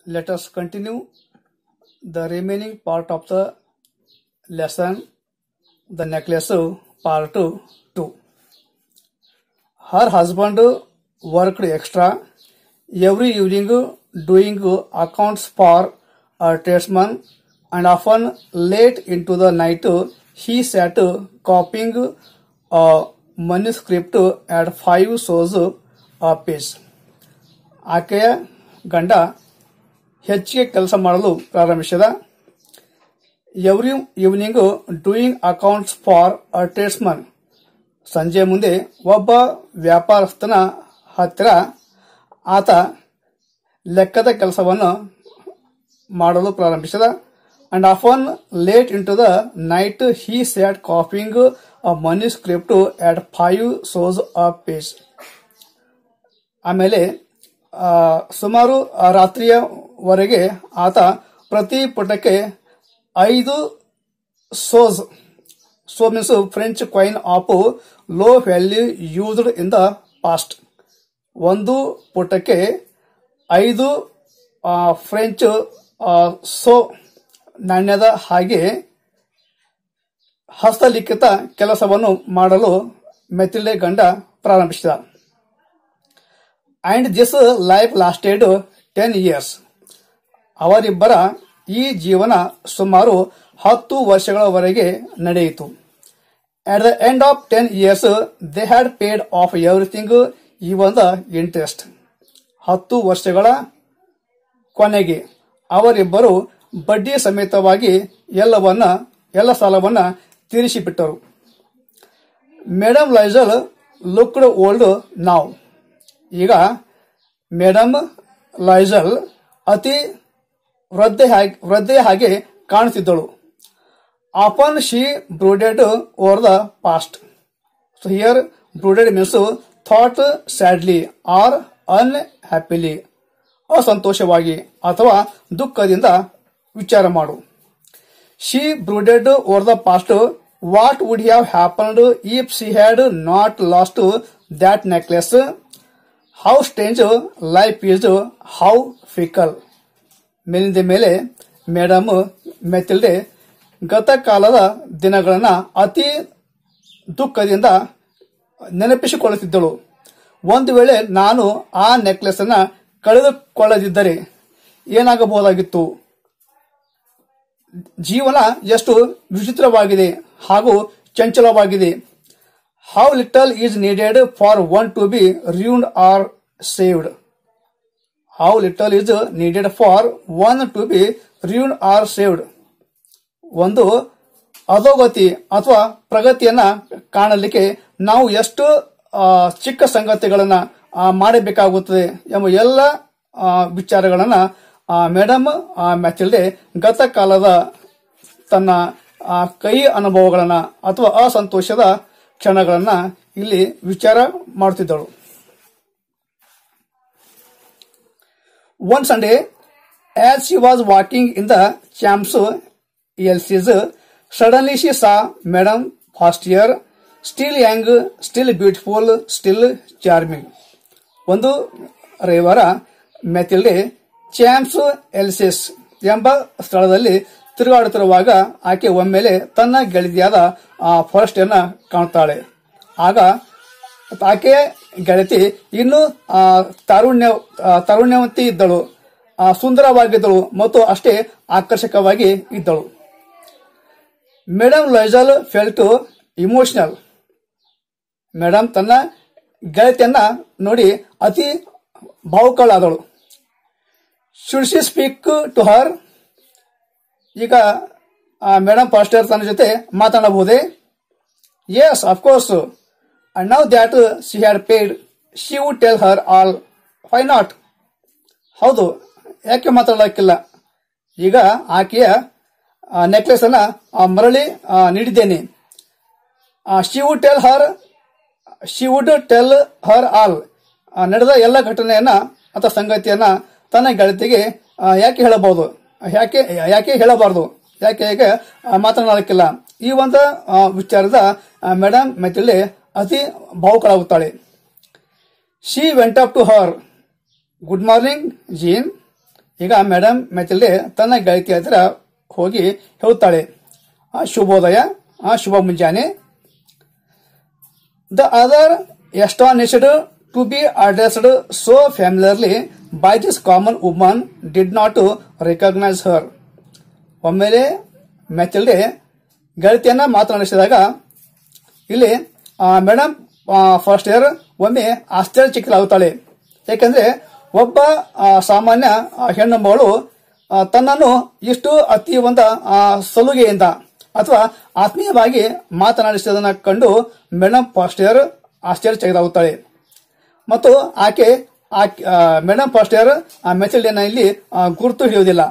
let us continue the remaining part of the lesson, the necklace part 2. Her husband worked extra every evening doing accounts for a tradesman and often late into the night he sat copying a manuscript at five sous a page. ಆಕೆಯ ಗಂಡ ಹೆಚ್ಚಿಗೆ ಕೆಲಸ ಮಾಡಲು ಪ್ರಾರಂಭಿಸಿದ every evening doing accounts for a tradesman ಸಂಜೆ ಮುಂದೆ ಒಬ್ಬ ವ್ಯಾಪಾರಸ್ಥನ ಹತ್ತಿರ ಆತ ಲೆಕ್ಕದ ಕೆಲಸವನ್ನು ಮಾಡಲು ಪ್ರಾರಂಭಿಸಿದ and often late into the night he sat copying a manuscript at five sous a page ಆಮೇಲೆ ಆ, ಸುಮಾರು ಆ ರಾತ್ರಿಯವರೆಗೆ ಆತ ಪ್ರತಿ ಪುಟಕ್ಕೆ ಐದು sous so means French coin of low value used in the past ಒಂದು ಪುಟಕ್ಕೆ ಐದು ಆ, ಫ್ರೆಂಚ್ ಆ, ಸೋ ನಾಣ್ಯದ ಹಾಗೆ ಹಸ್ತಲಿಖಿತ ಕೆಲಸವನ್ನು ಮಾಡಲು ಮೆತಿಲೆ ಗಂಡ ಪ್ರಾರಂಭಿಸಿದ and this life lasted ten years ಅವರಿಬ್ಬರ ಈ ಜೀವನ ಸುಮಾರು ಹತ್ತು ವರ್ಷಗಳವರೆಗೆ ನಡೆಯಿತು at the end of ten years they had paid off everything even the interest ಹತ್ತು ವರ್ಷಗಳ ಕೊನೆಗೆ ಅವರಿಬ್ಬರು ಬಡ್ಡಿ ಸಮೇತವಾಗಿ ಎಲ್ಲವನ್ನ ಎಲ್ಲ ಸಾಲವನ್ನ ತೀರಿಸಿಬಿಟ್ಟರು madam Loisel looked old now ಈಗ ಮೇಡಮ್ ಲೈಜಲ್ ಅತಿ ವೃದ್ಧೆ ಹಾಗೆ ವೃದ್ಧೆಯ ಹಾಗೆ ಕಾಣುತ್ತಿದ್ದಳು often she brooded over the past so here brooded means thought sadly or unhappily ಅಸಂತೋಷವಾಗಿ ಅಥವಾ ದುಃಖದಿಂದ ವಿಚಾರ ಮಾಡು she brooded over the past what would have happened if she had not lost that necklace how strange life is how fickle ಮೇಲಿಂದ ಮೇಲೆ madam ಮೆತಿಲ್ಡೆ ಗತಕಾಲದ ದಿನಗಳನ್ನ ಅತಿ ದುಃಖದಿಂದ ನೆನಪಿಸಿಕೊಳ್ಳುತ್ತಿದ್ದಳು ಒಂದು ವೇಳೆ ನಾನು ಆ ನೆಕ್ಲೆಸ್ ಅನ್ನ ಕಳೆದುಕೊಳ್ಳದಿದ್ದರೆ ಏನಾಗಬಹುದಾಗಿತ್ತು ಜೀವನ ಎಷ್ಟು ವಿಚಿತ್ರವಾಗಿದೆ ಹಾಗೂ ಚಂಚಲವಾಗಿದೆ how little is needed for one to be ruined or saved how little is needed for one to be ruined or saved ಒಂದು ಅಧೋಗತಿ ಅಥವಾ ಪ್ರಗತಿಯನ್ನ ಕಾಣಲಿಕ್ಕೆ ನಾವು ಎಷ್ಟು ಆ, ಚಿಕ್ಕ ಸಂಗತಿಗಳನ್ನ ಆ, ಮಾಡಬೇಕಾಗುತ್ತದೆ ಎಂಬ ಎಲ್ಲ ಆ, ವಿಚಾರಗಳನ್ನ ಮೇಡಮ್ ಮ್ಯಾಚಿಲ್ಡೆ ಗತಕಾಲದ ತನ್ನ ಆ, ಕೈ ಅನುಭವಗಳನ್ನ ಅಥವಾ ಅಸಂತೋಷದ ಕ್ಷಣಗಳನ್ನ ಇಲ್ಲಿ ವಿಚಾರ ಮಾಡುತ್ತಿದ್ದಳು One Sunday, as she was walking in the Champs Elysees, suddenly she saw Madame Fastier, still young, still beautiful, still charming. ಒಂದು ರವಿವಾರ ಮೆತಿಲ್ಡೆ ಚಾಂಪ್ಸ್ ಎಲ್ಸಿಸ್ ಎಂಬ ಸ್ಥಳದಲ್ಲಿ ತಿರುಗಾಡುತ್ತಿರುವಾಗ ಆಕೆ ಒಮ್ಮೆಲೆ ತನ್ನ ಗೆಳತಿಯಾದ ಫಾರೆಸ್ಟರ್ನ ಕಾಣುತ್ತಾಳೆ ಆಗ ಆಕೆಯ ಗೆಳತಿ ಇನ್ನು ಆ, ತಾರುಣ್ಯ ಆ, ತಾರುಣ್ಯವಂತಿ ಇದ್ದಳು ಆ, ಸುಂದರವಾಗಿದ್ದಳು ಮತ್ತು ಅಷ್ಟೇ ಆಕರ್ಷಕವಾಗಿ ಇದ್ದಳು madam Loisel felt emotional madam ತನ್ನ ಗೆಳತಿಯನ್ನ ನೋಡಿ ಅತಿ ಭಾವುಕಳಾದಳು should she speak to her ಈಗ ಮೇಡಮ್ ಫಾಸ್ಟರ್ ತನ್ನ ಜೊತೆ ಮಾತನಾಡಬಹುದೇ yes of course and now that she had paid she would tell her all why not ಹೌದು ಯಾಕೆ ಮಾತಾಡಲಿಕ್ಕಿಲ್ಲ ಈಗ ಆಕೆಯ ನೆಕ್ಲೆಸ್ ಅನ್ನ ಆ, ಮರಳಿ ಆ, ನೀಡಿದ್ದೇನೆ she would tell her she would tell her all ನಡೆದ ಎಲ್ಲ ಘಟನೆಯನ್ನ ಅಥವಾ ಸಂಗತಿಯನ್ನ ತನ್ನ ಗೆಳತಿಗೆ ಆ, ಯಾಕೆ ಹೇಳಬಹುದು ಯಾಕೆ ಯಾಕೆ ಹೇಳಬಾರದು ಯಾಕೆ ಹೇಗೆ ಮಾತನಾಡಲಿಕ್ಕಿಲ್ಲ ಈ ಒಂದು ಆ, ವಿಚಾರದ ಮೇಡಮ್ ಮೆತಿಲ್ಡೆ ಅತಿ ಭಾವುಕಳಾಗುತ್ತಾಳೆ she went up to her good morning Jeanne ಈಗ ಮೇಡಮ್ ಮೆಚಲ್ಡೆ ತನ್ನ ಗೆಳತಿ ಹತ್ರ ಹೋಗಿ ಹೇಳ್ತಾಳೆ ಆ ಶುಭೋದಯ ಆ ಶುಭ ಮುಂಜಾನೆ the other astonished to be addressed so familiarly by this common woman did not recognise her ಒಮ್ಮೆಲೆ ಮೆಚಲ್ಡೆ ಗೆಳತಿಯನ್ನ ಮಾತನಾಡಿಸಿದಾಗ ಇಲ್ಲಿ ಮೇಡಮ್ ಫಸ್ಟ್ ಇಯರ್ ಒಮ್ಮೆ ಆಶ್ಚರ್ಯಚಕಿತರಾಗುತ್ತಾಳೆ ಯಾಕಂದ್ರೆ ಒಬ್ಬ ಆ, ಸಾಮಾನ್ಯ ಆ, ಹೆಣ್ಣು ಮಗಳು ಆ, ತನ್ನನ್ನು ಇಷ್ಟು ಅತಿ ಒಂದ ಆ, ಸಲುಗೆಯಿಂದ ಅಥವಾ ಆತ್ಮೀಯವಾಗಿ ಮಾತನಾಡಿಸಿದನ್ನ ಕಂಡು ಮೇಡಮ್ ಫಸ್ಟ್ ಇಯರ್ ಆಶ್ಚರ್ಯಚಕಿತರಾಗುತ್ತಾಳೆ ಮತ್ತು ಆಕೆ ಮೇಡಮ್ ಫಸ್ಟ್ ಇಯರ್ ಮೆಚಲ್ಡಿಯನ್ನ ಇಲ್ಲಿ ಆ, ಗುರುತು ಹಿಡಿಯುವುದಿಲ್ಲ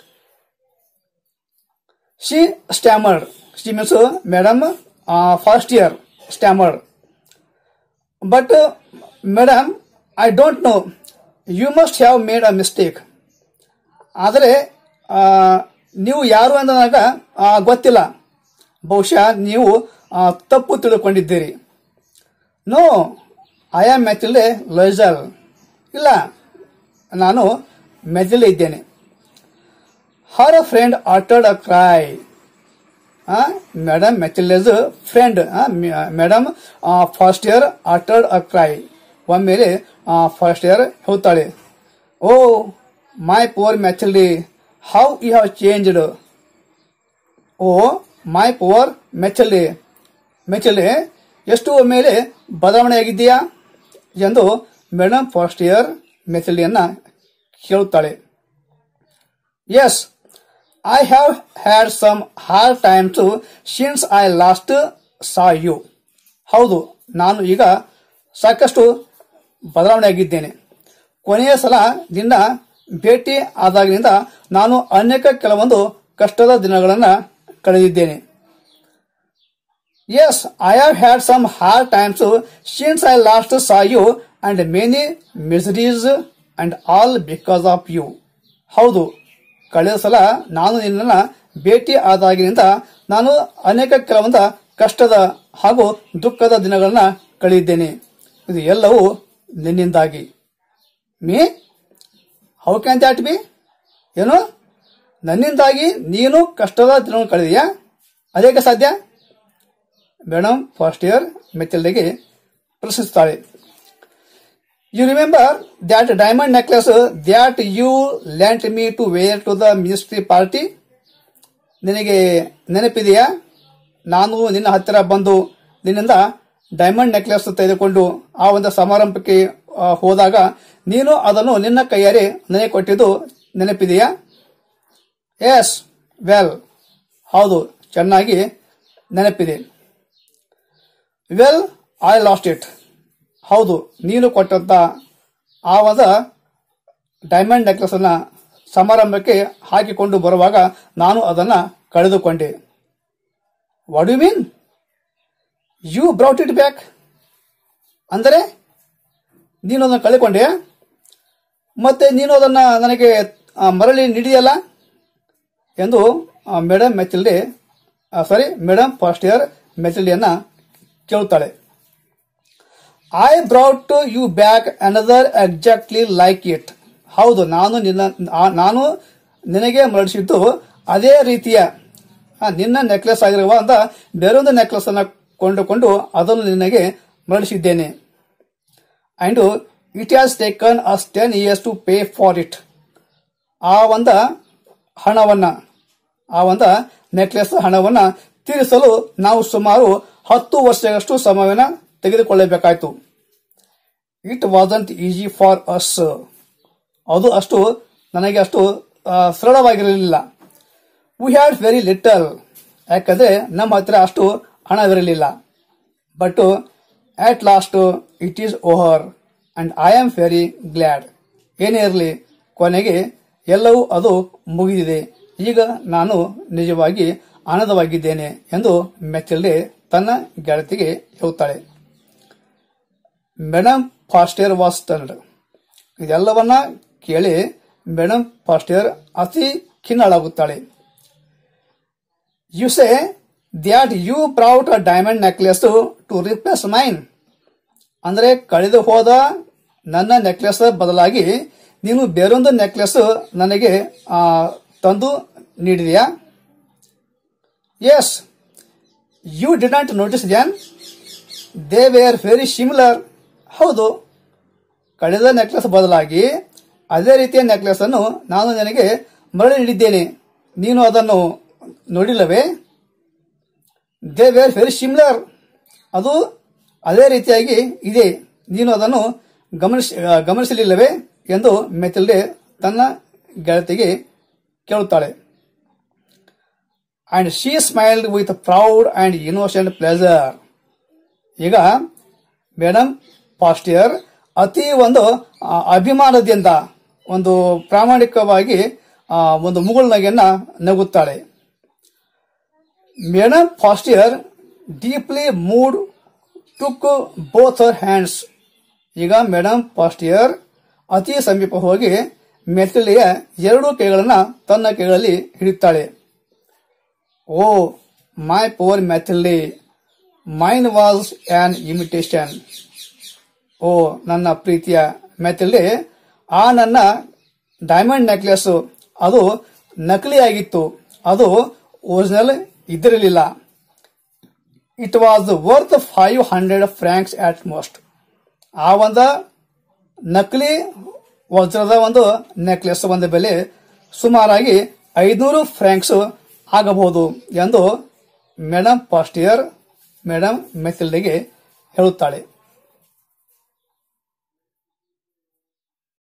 she stammered. She means uh, madam uh, first year stammered. But uh, madam, I don't know. You must have made a mistake. ಆದರೆ ಆ, ನೀವು ಯಾರು ಅಂತ ನನಗ ಆ, ಗೊತ್ತಿಲ್ಲ ಬಹುಶಃ ನೀವು ಆ, ತಪ್ಪು ತಿಳ್ಕೊಂಡಿದ್ದೀರಿ no I am Mathilde Loisel ಇಲ್ಲ ನಾನು ಮೆಜಲ್ ಇದ್ದೇನೆ her friend uttered a cry. Uh, Madam Matilda's friend, uh, Madam uh, first year uttered a cry. ಒಮ್ಮೆಲೆ ಫಸ್ಟ್ ಇಯರ್ ಹೇಳ್ತಾಳೆ oh my poor Mathilde how you have changed oh my poor Mathilde Mathilde ಎಷ್ಟು ಮೇಲೆ ಬದಲಾವಣೆ ಆಗಿದ್ದೀಯಾ ಎಂದು madam Forestier ಮೆಚಲ್ಡಿಯನ್ನ ಕೇಳುತ್ತಾಳೆ Yes, I have had some hard times since I last saw you. ಹೌದು ನಾನು ಈಗ ಸಾಕಷ್ಟು ಬದಲಾವಣೆ ಆಗಿದ್ದೇನೆ ಕೊನೆಯ ಸಲ ನಿನ್ನ ಭೇಟಿ ಆದಾಗಿನಿಂದ ನಾನು ಅನೇಕ ಕೆಲವೊಂದು ಕಷ್ಟದ ದಿನಗಳನ್ನು ಕಳೆದಿದ್ದೇನೆ yes I have had some hard times since I last saw you and many miseries and all because of you ಹೌದು ಕಳೆದ ಸಲ ನಾನು ನಿನ್ನನ್ನ ಭೇಟಿ ಆದಾಗಿನಿಂದ ನಾನು ಅನೇಕ ಕೆಲವೊಂದ ಕಷ್ಟದ ಹಾಗೂ ದುಃಖದ ದಿನಗಳನ್ನ ಕಳೆದಿದ್ದೇನೆ ಇದು ಎಲ್ಲವೂ ನಿನ್ನಿಂದಾಗಿ me how can that be ಏನು ನನ್ನಿಂದಾಗಿ ನೀನು ಕಷ್ಟದ ದಿನ ಕಳೆದಿಯಾ ಅದೇಕೆ ಸಾಧ್ಯ ಮೇಡಮ್ ಫಸ್ಟ್ ಇಯರ್ ಮೆಚ್ಚಲ್ಡೆಗೆ ಪ್ರಶ್ನಿಸ್ತಾಳೆ You remember that diamond necklace that you lent me to wear to the ministry party? ನಿನಗೆ ನೆನಪಿದೆಯಾ ನಾನು ನಿನ್ನ ಹತ್ತಿರ ಬಂದು ನಿನ್ನಿಂದ ಡೈಮಂಡ್ ನೆಕ್ಲೆಸ್ ತೆಗೆದುಕೊಂಡು ಆ ಒಂದು ಸಮಾರಂಭಕ್ಕೆ ಆ, ಹೋದಾಗ ನೀನು ಅದನ್ನು ನಿನ್ನ ಕೈಯಾರೆ ನನಗೆ ಕೊಟ್ಟಿದ್ದು ನೆನಪಿದೆಯಾ ಎಸ್ ವೆಲ್ ಹೌದು ಚೆನ್ನಾಗಿ ನೆನಪಿದೆ ವೆಲ್ ಐ ಲಾಸ್ಟ್ ಇಟ್ ಹೌದು ನೀನು ಕೊಟ್ಟಂತ ಆ ಒಂದು ಡೈಮಂಡ್ ನೆಕ್ಲೆಸ್ ಅನ್ನ ಸಮಾರಂಭಕ್ಕೆ ಹಾಕಿಕೊಂಡು ಬರುವಾಗ ನಾನು ಅದನ್ನ ಕಳೆದುಕೊಂಡೆ what you mean you brought it back ಅಂದರೆ ನೀನು ಅದನ್ನು ಕಳೆದುಕೊಂಡೆ ಮತ್ತೆ ನೀನು ಅದನ್ನ ನನಗೆ ಆ, ಮರಳಿ ನೀಡಿಯಲ್ಲ ಎಂದು madam Mathilde sorry madam Forestier ಮೆಚಲ್ಡಿಯನ್ನ ಕೇಳುತ್ತಾಳೆ I brought you back another exactly like it ಹೌದು ನಾನು ನಿನ್ನ ಆ- ನಾನು ನಿನಗೆ ಮರಳಿಸಿದ್ದು ಅದೇ ರೀತಿಯ ಆ, ನಿನ್ನ ನೆಕ್ಲೆಸ್ ಆಗಿರುವ ಅಂತ ಬೇರೊಂದು ನೆಕ್ಲೆಸ್ ಅನ್ನ ಕೊಂಡುಕೊಂಡು ಅದನ್ನು ನಿನಗೆ ಮರಳಿಸಿದ್ದೇನೆ and it has taken us ten years to pay for it ಆ ಒಂದ ಹಣವನ್ನ ಆ ಒಂದ ನೆಕ್ಲೆಸ್ ಹಣವನ್ನ ತೀರಿಸಲು ನಾವು ಸುಮಾರು ಹತ್ತು ವರ್ಷಗಳಷ್ಟು ಸಮಯವನ್ನು ತೆಗೆದುಕೊಳ್ಳಬೇಕಾಯಿತು it wasn't easy for us ಅದು ಅಷ್ಟು ನನಗೆ ಅಷ್ಟು ಆ, ಸರಳವಾಗಿರಲಿಲ್ಲ ವಿ ಹ್ಯಾಡ್ ವೆರಿ ಲಿಟಲ್ ಯಾಕಂದ್ರೆ ನಮ್ಮ ಹತ್ರ ಅಷ್ಟು ಹಣವಿರಲಿಲ್ಲ but at last it is over and I am very glad ಏನೇ ಇರಲಿ ಕೊನೆಗೆ ಎಲ್ಲವೂ ಅದು ಮುಗಿದಿದೆ ಈಗ ನಾನು ನಿಜವಾಗಿ ಆನಂದವಾಗಿದ್ದೇನೆ ಎಂದು ಮೆಚ್ಚಲ್ಡೆ ತನ್ನ ಗೆಳತಿಗೆ ಹೇಳ್ತಾಳೆ madam Forestier was turned ಇದೆಲ್ಲವನ್ನ ಕೇಳಿ ಮೇಡಮ್ ಫಾಸ್ಟ್ ಇಯರ್ ಅತಿ ಖಿನ್ನಳಾಗುತ್ತಾಳೆ you say that you brought a diamond necklace to replace mine ಅಂದ್ರೆ ಕಳೆದು ಹೋದ ನನ್ನ ನೆಕ್ಲೆಸ್ ಬದಲಾಗಿ ನೀನು ಬೇರೊಂದು ನೆಕ್ಲೆಸ್ ನನಗೆ ಆ, ತಂದು ನೀಡಿದೆಯಾ yes you did not notice then they were very similar ಹೌದು ಕಳೆದ ನೆಕ್ಲೆಸ್ ಬದಲಾಗಿ ಅದೇ ರೀತಿಯ ನೆಕ್ಲೆಸ್ ಅನ್ನು ನಾನು ನಿನಗೆ ಮರಳಿ ನೀಡಿದ್ದೇನೆ ನೀನು ಅದನ್ನು ನೋಡಿಲ್ಲವೇ ದೇ ವೇರ್ ವೆರಿ ಸಿಮಿಲರ್ ಅದು ಅದೇ ರೀತಿಯಾಗಿ ಇದೆ ನೀನು ಅದನ್ನು ಗಮನಿಸಿ ಆ, ಗಮನಿಸಲಿಲ್ಲವೇ ಎಂದು ಮೆಥಿಲ್ಡೆ ತನ್ನ ಗೆಳತಿಗೆ ಕೇಳುತ್ತಾಳೆ and she smiled with proud and innocent pleasure ಈಗ ಮೇಡಮ್ ಪಾಸ್ಟಿಯರ್ ಅತಿ ಒಂದು ಆ, ಅಭಿಮಾನದಿಂದ ಒಂದು ಪ್ರಾಮಾಣಿಕವಾಗಿ ಆ, ಒಂದು ಮುಗುಳ್ನಗೆಯನ್ನ ನಗುತ್ತಾಳೆ madam Forestier deeply moved took both her hands ಈಗ ಮೇಡಮ್ ಫಾಸ್ಟಿಯರ್ ಅತಿ ಸಮೀಪ ಹೋಗಿ ಮೆಥಿಲಿಯ ಎರಡೂ ಕೈಗಳನ್ನ ತನ್ನ ಕೈಗಳಲ್ಲಿ ಹಿಡಿತಾಳೆ oh my poor Mathilde mine was an imitation ಓ ನನ್ನ ಪ್ರೀತಿಯ ಮೆಥಿಲಿ ಆ ನನ್ನ ಡೈಮಂಡ್ ನೆಕ್ಲೆಸ್ ಅದು ನಕಲಿಯಾಗಿತ್ತು ಅದು ಒರಿಜಿನಲ್ ಇದ್ದಿರಲಿಲ್ಲ it was worth five hundred francs at most ಆ ಒಂದು ನಕಲಿ ವಜ್ರದ ಒಂದು ನೆಕ್ಲೆಸ್ ಒಂದು ಬೆಲೆ ಸುಮಾರಾಗಿ ಐದುನೂರು ಫ್ರಾಂಕ್ಸ್ ಆಗಬಹುದು ಎಂದು ಮೇಡಮ್ ಪಾಸ್ಟಿಯರ್ ಮೇಡಮ್ ಮೆಥಿಲ್ಡೆಗೆ ಹೇಳುತ್ತಾಳೆ